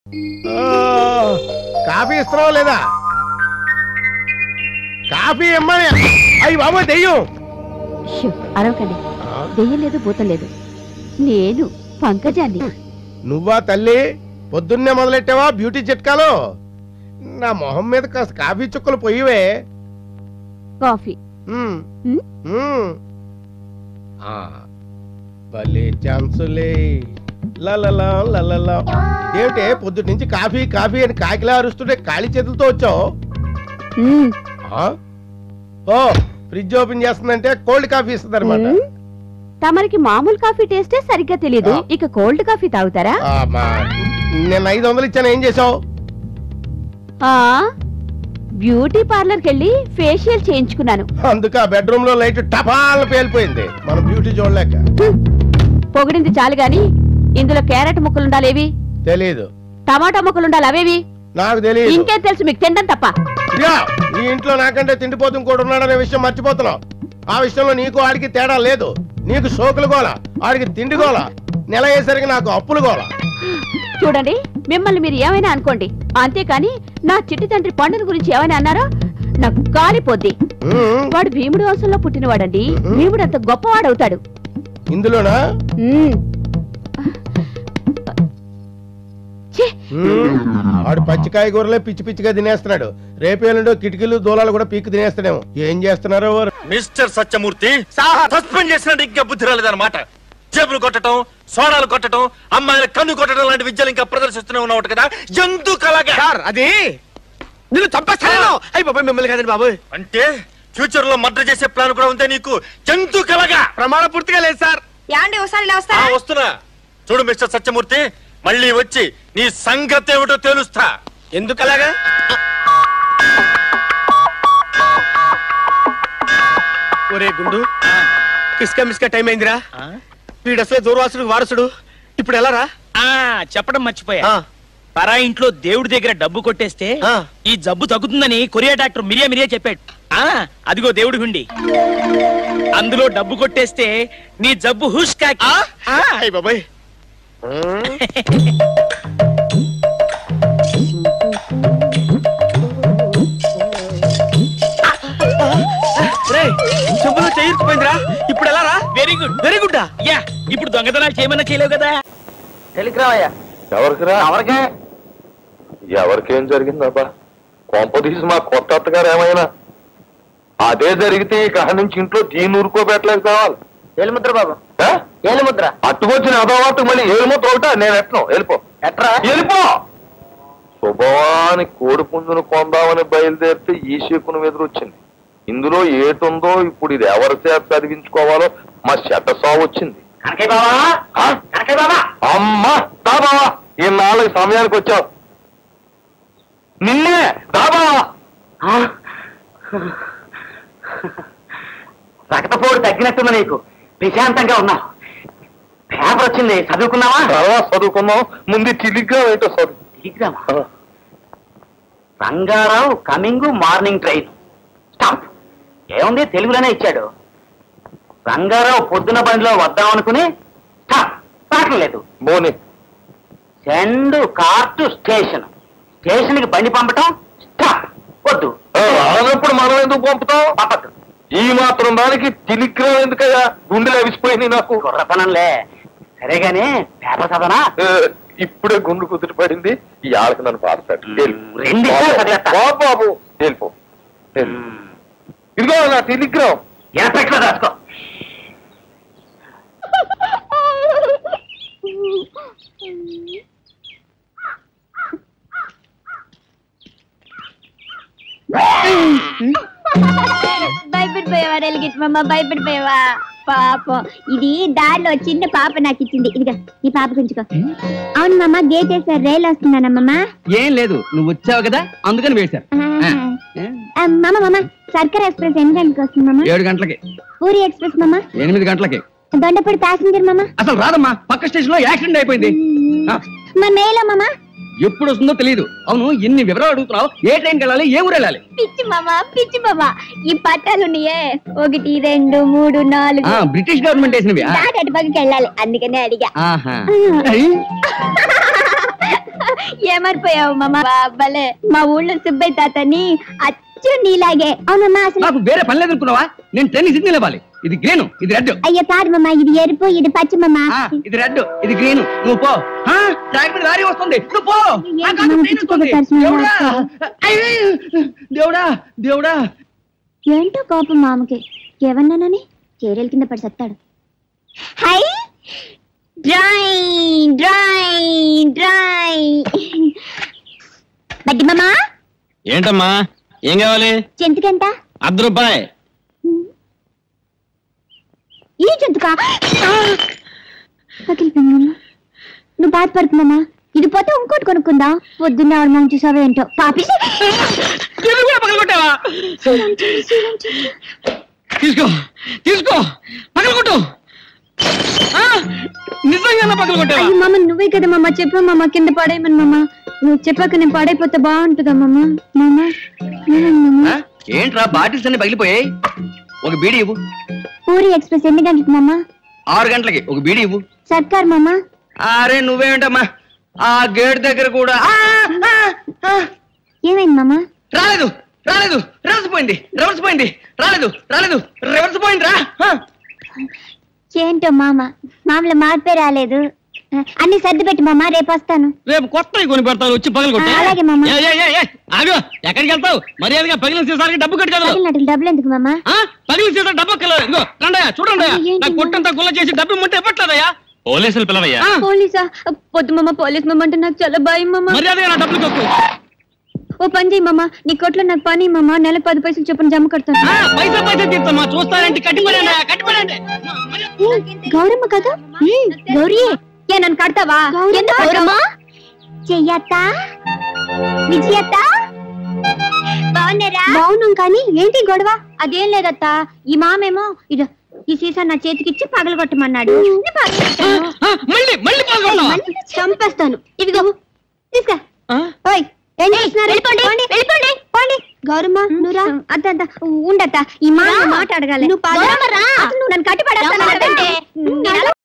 ఆ, కాఫీ ఇస్తున్నావా లేదా కాఫీ ఇమ్మని అయ్యి బాబు దెయ్యం షూ, అరవకండి దెయ్యం లేదు భూతం లేదు నేను పంకజాన్ని నువ్వా తల్లి పొద్దున్నే మొదలెట్టావా బ్యూటీ చిట్కాలు నా మొహం మీద కాస్త కాఫీ చుక్కలు పోయివే కాఫీ ఉమ్, ఉమ్, ఉమ్. ఆ, భలే ఛాన్సులే లలలా లలలా ఏమిటే పొద్దుటి నుంచి కాఫీ కాఫీ అని కాకిలా అరుస్తుంటే ఖాళీ చేతులతో వచ్చావు ఉమ్, ఆ? ఓ ఫ్రిడ్జ్ ఓపెన్ చేస్తుందంటే కోల్డ్ కాఫీ ఇస్తుంది అనమాట ఉమ్. తమరికి మామూలు కాఫీ టేస్టే సరిగ్గా తెలియదు ఆ. ఇక కోల్డ్ కాఫీ తాగుతారా నేను ఐదు వందలు ఇచ్చాను ఏం చేసావు ఆ బ్యూటీ పార్లర్కి వెళ్ళి ఫేషియల్ చేయించుకున్నాను అందుకే ఆ బెడ్రూమ్ లో లైట్ టపాల్ పేలిపోయింది మనం బ్యూటీ చూడలేక హ్మ్. పొగిడింది చాలు గాని ఇందులో క్యారెట్ ముక్కలుండాలేవి తెలీదు టమాటా ముక్కలుండాలి అవేవి నాకు తెలియదు ఇంకేం తెలుసు మీకు తినడం తప్ప ఇదిగో, నీ ఇంట్లో నాకంటే తిండిపోతు ఇంకోటి ఉన్నాడనే విషయం మర్చిపోతున్నావు ఆ విషయంలో నీకు ఆడికి తేడా లేదు నీకు సోకులు గోల ఆడికి తిండి గోల నెల అయ్యేసరికి నాకు అప్పులు గోల చూడండి మిమ్మల్ని మీరు ఏమైనా అనుకోండి అంతేకాని నా చిట్టి తండ్రి పండుగ గురించి ఏమైనా అన్నారో నాకు కాలిపోద్ది ఉమ్, వాడు భీముడు వంశంలో పుట్టినవాడండి భీముడు అంత గొప్పవాడవుతాడు ఇందులోనా ఉమ్. ఛీ, ఉమ్, ఆడు పచ్చికాయ కూరలే పిచ్చి పిచ్చిగా తినేస్తున్నాడు రేపేళ్ళండో కిటికీలు దూలాలు కూడా పీక్కు తినేస్తాడేమో ఏం చేస్తున్నారో వారు మిస్టర్ సత్యమూర్తి సస్పెండ్ చేసినట్టు ఇంకా బుద్ధి రాలేదన్నమాట జేబులు కొట్టడం సోడాలు కొట్టడం అమ్మాయిల కన్ను కొట్టడం లాంటి విద్యలు ఇంకా ప్రదర్శిస్తూనే ఉన్నావు కదా ఎందుకు అలాగా సార్ అది నిన్ను చంపేస్తాను అయ్యి బాబాయ్ మిమ్మల్ని కదండి బాబు అంటే ఫ్యూచర్ లో మర్డర్ చేసే ప్లాన్ కూడా ఉందే నీకు ఎందుకు అలాగా ప్రమాణ పూర్తిగా లేదు సార్ యాండి ఒకసారి ఇలా ఆ, వస్తారా వస్తున్నా చూడు మిస్టర్ సత్యమూర్తి మళ్ళీ వచ్చి నీ సంగతి ఏమిటో తెలుస్తా ఎందుకు అలాగా ఒరే గుండు ఇసుక మిస్క టైం అయిందిరా వీడు అసలే దూర్వాసుడు వారసుడు ఇప్పుడు ఎలా రా ఆ చెప్పడం మర్చిపోయా ఆ, పరా ఇంట్లో దేవుడి దగ్గర డబ్బు కొట్టేస్తే ఆ. ఈ జబ్బు తగ్గుతుందని కొరియా డాక్టర్ మిరియా మిరియా చెప్పాడు ఆ అదిగో దేవుడి హుండి అందులో డబ్బు కొట్టేస్తే నీ జబ్బు హుష్ కాకి ఆ? ఆ, అయ్యి బాబాయ్ రే చెంపులో చేయిపోయిందిరా ఇప్పుడు ఎలా రా వెరీ గుడ్ వెరీ గుడ్ యా ఇప్పుడు దొంగతనాలు చేయమన్నా చేయలేవు కదా ఎవరికిరా ఎవరికే ఎవరికేం జరిగిందబ్బా కొంప తీసి మా కొత్త అత్తగారు ఏమైనా అదే జరిగితే ఈ కహ నుంచి ఇంట్లో దీన్ని ఊరుకోబెట్టలేదు కావాలి ఏలుముద్ర బాబు ఆ? ఏలుముద్ర అట్టుకొచ్చిన అదోవాటు మళ్ళీ ఏలుముద్ర ఒకటా నేను ఎట్ను వెళ్ళిపో ఎట్రా వెళ్ళిపో శుభవాని కోడి పుంజును కొందామని బయలుదేరితే ఈ శకును ఎదురొచ్చింది ఇందులో ఏటుందో ఇప్పుడు ఇది ఎవరి చేత చదివించుకోవాలో మా చెడ్డ సావు వచ్చింది కనకయ్య బాబా ఆ? కనకయ్య బాబా అమ్మా దా బావా ఈ నాలుగు సమయానికి వచ్చావు నిన్నే దా బావా రక్తపోటు తగ్గినట్టుంది నీకు ప్రశాంతంగా ఉన్నావు పేపర్ వచ్చింది చదువుకున్నావా తర్వాత చదువుకున్నాం ముందు చిలిగ్గా ఏంటో చదువు దిగిరామా Rangarao coming morning train stop ఏముంది తెలుగులోనే ఇచ్చాడు రంగారావు పొద్దున బండిలో వద్దాం అనుకుని స్టాప్ రావట్లేదు బోని send car to station station కి బండి పంపటం స్టాప్ వద్దు ఆ, రానప్పుడు మనం ఎందుకు పంపుతాం పంపద్దు ఈ మాత్రం దానికి టెలిగ్రామ్ ఎందుకయ్యా గుండెలు అవిసిపోయినాయి నాకు కుర్రతనంలే సరే గాని పేపర్ చదవనా ఏ, ఇప్పుడే గుండు కుదిరి పడింది ఈ ఆడకి నన్ను పాడతాడు రెండు ఇష్టాలు చదివేస్తా. బాబు వెళ్ళిపో వెళ్ళు. ఇదిగో నా టెలిగ్రామ్ ఎనపెట్లో రాసుకో భయపడిపోయావా గిట్మమ్మ భయపడిపోయావా పాపం ఇది దారిలో చిన్న పాప నాకు ఇచ్చింది ఇదిగా ఈ పాప గుంచుకో అవును మామ గేట్ వేసారు రైలు వస్తున్నానమ్మా ఏం లేదు నువ్వు వచ్చావు కదా అందుకని వేశారు మామ మామ సర్కార్ ఎక్స్ప్రెస్ ఎన్ని గంటలకు వస్తుంది మామ ఏడు గంటలకి పూరి ఎక్స్ప్రెస్ మామ ఎనిమిది గంటలకి దొండపూడి ప్యాసింజర్ మామ అసలు రాదమ్మా పక్క స్టేషన్ లో యాక్సిడెంట్ అయిపోయింది ఆ, మా మేలో మామ ఎప్పుడు వస్తుందో తెలియదు అవును ఎన్ని వివరాలు అడుగుతున్నావు ఏ ట్రైన్కి వెళ్ళాలి ఏ ఊరు వెళ్ళాలి పిచ్చి మామ పిచ్చి మామ ఈ పట్టాలు ఉన్నాయే ఒకటి రెండు మూడు నాలుగు ఆ, బ్రిటిష్ గవర్నమెంట్ వేసినవి ఆ. దాటి అటు పక్కకి వెళ్ళాలి అందుకనే అడిగా ఆహా ఏమరిపోయావు మామ బాబలే మా ఊళ్ళో సుబ్బయ్య తాతని అచ్చు నీలాగే అవునమ్మా అసలు నాకు వేరే పని లేదు అనుకున్నావా నేను ట్రైన్ సిగ్నల్ ఇవ్వాలి ఇది గ్రీన్ ఇది రెడ్ అయ్యో కాదు మామ ఇది ఎరుపు ఇది పచ్చి మామ ఇది రెడ్ ఇది గ్రీన్ నువ్వు పో ఆ, ట్రాక్ మీద లారీ వస్తుంది నువ్వు పో ఆ, కాదు, మనం train వస్తుంది. పిచ్చి దేవుడా కొడతారు అయ్యో, దేవుడా దేవుడా ఏంటో కోపం మామకి ఏమన్నానని చీరల కింద పడి సత్తాడు హై డ్రై డ్రై డ్రై బడ్డి మామ ఏంటమ్మా ఏం కావాలి చెంతుకెంత అర్ధ రూపాయి ఈ జంతుకా పగిలిపోయింది నువ్వు బాధపడుతున్నామా ఇది పోతే ఇంకోటి కొనుక్కుందాం పొద్దున్న ఆవిడ మనం చూసావా ఏంటో పాపి ఇది కూడా పగలగొట్టావా తీసుకో తీసుకో పగలగొట్టు ఆ, నిజంగా పగలగొట్టావా అయ్యో మామ నువ్వే కదా మామ చెప్పా మామ కింద పడేయమని మామ నువ్వు చెప్పాక నేను పడైపోతే బాగుంటుందా మామ మామ ఏమైంది మామ ఆ, ఏంట్రా బాటిల్స్ అన్ని పగిలిపోయాయి ఒక బీడీ ఇవ్వు పూరి ఎక్స్ప్రెస్ ఎన్ని గంటలకు మామ ఆరు గంటలకి ఒక బీడీ ఇవ్వు సర్కార్ మామ అరే నువ్వేంటమ్మా ఆ గేట్ దగ్గర కూడా ఆ, ఆ, ఆ. ఏమైంది మామ రాలేదు రాలేదు రివర్స్ పోయింది రివర్స్ పోయింది రాలేదు రాలేదు రివర్స్ పోయింది రా ఆ. ఏంటో మామ మామూలు మార్పే రాలేదు అన్ని సర్ది పెట్టి మామ రేపు వస్తాను రేపు కొత్త కొని పెడతాను వచ్చి పగలు కొట్టే ఆ, అలాగే మామ. ఏ, ఏ, ఏ, ఏ, ఆగు ఎక్కడికి వెళ్తావు మర్యాదగా పగిలిన సీసానికి డబ్బు కట్టు కదా పగిలినట్లు డబ్బులు ఎందుకు మామ ఆ? పగిలిన సీసా డబ్బు కలదు ఇదిగో రండయ్యా చూడండి అయ్యో, ఏంటి నాకు పొట్టంతా గుల్ల చేసి డబ్బు ఇమ్మంటే ఇవ్వట్లేదయ్యా పోలీసులు పిలవయ్యా పోలీసా పొద్దు మామ పోలీస్ మామ అంటే నాకు చాలా భయం మామ మర్యాదగా నా డబ్బులు కొక్కు ఓ పని చేయి మామ నీ కొట్లో నాకు పని మామ నెల పది పైసలు చొప్పున జమ కడతాను ఆ, పైసా పైసా తీస్తామా చూస్తానంటే కట్టిపడండి కట్టిపడండి గౌరమ్మ కదా గౌరీ ఏ నన్ను కడతావా గౌరమ్మ చెయ్యత్త విజయత్త బాగున్నారా బాగున్నాం కానీ ఏంటి గొడవ అదేం లేదత్త ఈ మామేమో ఇదో ఈ సీసా నా చేతికిచ్చి పగలగొట్టమన్నాడు నేను పగలగొట్టాను. ఆ, మళ్ళీ మళ్ళీ పాల్గొన్నావా మళ్ళీ చంపేస్తాను ఇదిగో తీసుకో ఓయ్ ఏం చేస్తున్నారు వెళ్ళిపోండి వెళ్ళిపోండి పోండి గౌరమ్మ నువ్వురా అత్త అత్త ఉండత్త ఈ మాట మాట అడగాలి నువ్వు నువ్వు నన్ను కట్టి పడేస్తాను